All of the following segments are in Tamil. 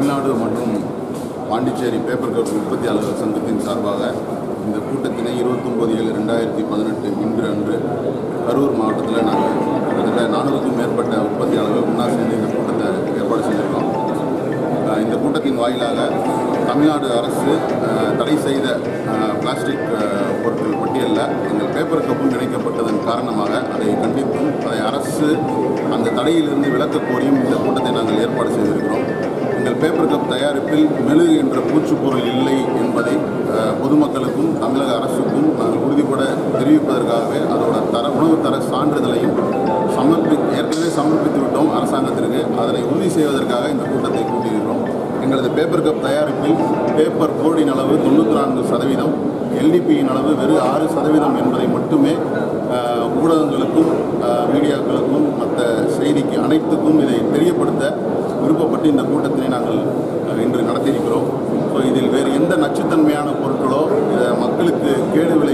தமிழ்நாடு மற்றும் பாண்டிச்சேரி பேப்பர் கப் உற்பத்தியாளர்கள் சங்கத்தின் சார்பாக இந்த கூட்டத்தினை இருபத்தொம்போது ஏழு ரெண்டாயிரத்தி பதினெட்டு இன்று அன்று கரூர் மாவட்டத்தில் நாங்கள் கிட்டத்தட்ட நானூறுக்கும் மேற்பட்ட உற்பத்தியாளர்கள் ஒன்றா சேர்ந்து இந்த கூட்டத்தை ஏற்பாடு செஞ்சுருக்கோம் அஹ் இந்த கூட்டத்தின் வாயிலாக தமிழ்நாடு அரசு அஹ், தடை செய்த அஹ், பிளாஸ்டிக் அஹ், பொருட்கள் பட்டியலில் எங்கள் பேப்பர் கப்பும் இணைக்கப்பட்டதன் காரணமாக அதை கண்டித்தும் அதை அரசு அந்த தடையிலிருந்து விலக்கக் கோரியும் இந்த கூட்டத்தை நாங்கள் ஏற்பாடு செய்திருக்கிறோம் எங்கள் பேப்பர் கப் தயாரிப்பில் மெழுகு என்ற பூச்சுப்பொருள் இல்லை என்பதை அஹ், பொதுமக்களுக்கும் தமிழக அரசுக்கும் நாங்கள் உறுதிபட தெரிவிப்பதற்காகவே அதோட தர உணவு தர சான்றிதழையும் சமர்ப்பி ஏற்கனவே சமர்ப்பித்து விட்டோம் அரசாங்கத்திற்கு அதனை உறுதி செய்வதற்காக இந்த கூட்டத்தை கூட்டியிருக்கிறோம் எங்களது பேப்பர் கப் தயாரிப்பில் பேப்பர் போர்டின் அளவு தொண்ணூற்றி நான்கு சதவீதம் எல்டிபியின் அளவு வெறும் ஆறு சதவீதம் என்பதை மட்டுமே அஹ், ஊடகங்களுக்கும் அஹ், மீடியாக்களுக்கும் மற்ற செய்திக்கு அனைத்துக்கும் இதை தெரியப்படுத்த விருப்பப்பட்டு இந்த கூட்டத்தினை நாங்கள் அஹ், இன்று நடத்தியிருக்கிறோம் ஸோ இதில் வேறு எந்த நச்சுத்தன்மையான பொருட்களோ இதை மக்களுக்கு கேடு விளை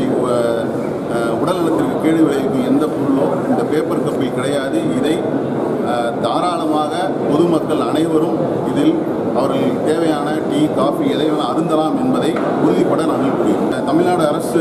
அஹ், உடல்நலத்திற்கு கேடு விளைவிக்கும் எந்த பொருளோ இந்த பேப்பர் கப்பில் கிடையாது இதை அஹ், தாராளமாக பொதுமக்கள் அனைவரும் இதில் அவர்கள் தேவையான டீ காஃபி எதை வேணால் அருந்தலாம் என்பதை உறுதிப்பட நாங்கள் கூறுகிறோம் தமிழ்நாடு அரசு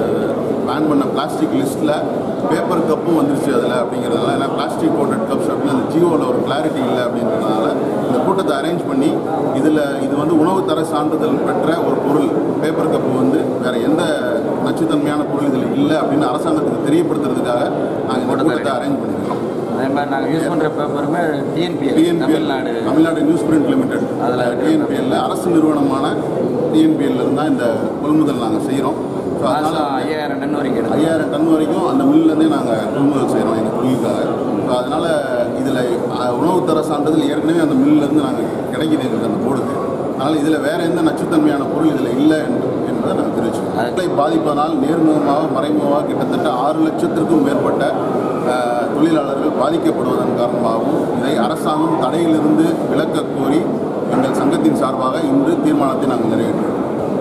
பேன் பண்ண பிளாஸ்டிக் லிஸ்ட்டில் பேப்பர் கப்பும் வந்துருச்சு அதில் அப்படிங்கிறதுனால ஏன்னா பிளாஸ்டிக் கோட்டட் கப்ஸ் அப்படின்னு அந்த ஜியோவில் ஒரு கிளாரிட்டி இல்லை அப்படின்றதுனால இந்த கூட்டத்தை அரேஞ்ச் பண்ணி இதில் இது வந்து உணவு தர சான்றிதழ் பெற்ற ஒரு பொருள் பேப்பர் கப்பு வந்து வேறு எந்த நச்சுத்தன்மையான பொருள் இதில் இல்லை அப்படின்னு அரசாங்கத்துக்கு தெரியப்படுத்துறதுக்காக நாங்கள் இந்த கூட்டத்தை அரேஞ்ச் பண்ணியிருக்கிறோம் அதே மாதிரி நாங்கள் யூஸ் பண்ணுற பேப்பருமே TNPL TNPL Tamil Nadu Tamil Nadu newsprint limited அதுல அதில் டிஎன்பிஎல்ல அரசு நிறுவனமான டிஎன்பிஎல்ல இருந்தா இந்த கொள்முதல் நாங்கள் செய்கிறோம் ஸோ அதனால் மாதம் ஐயாயிரம் டன் வரைக்கும் எடுக்கும் ஐயாயிரம் டன் வரைக்கும் அந்த மில்லேருந்தே நாங்கள் கொள்முதல் செய்கிறோம் எங்கள் தொழிலுக்காக ஸோ அதனால் இதில் உணவு தர சான்றிதழ் ஏற்கனவே அந்த மில்லேருந்து நாங்கள் கிடைக்குது எங்களுக்கு அந்த போர்டுக்கு அதனால் இதில் வேறு எந்த நச்சுத்தன்மையான பொருள் இதில் இல்லை என்று- என்பதை நாங்கள் தெரிவிச்சுக்கோம் அதை பாதிப்பதனால் நேர்முகமாக மறைமுகமாக கிட்டத்தட்ட ஆறு லட்சத்திற்கும் மேற்பட்ட அஹ், தொழிலாளர்கள் பாதிக்கப்படுவதன் காரணமாகவும் இதை அரசாங்கம் தடையிலிருந்து விலக்கக் கோரி எங்கள் சங்கத்தின் சார்பாக இன்று தீர்மானத்தை நாங்கள் நிறைவேற்றினோம்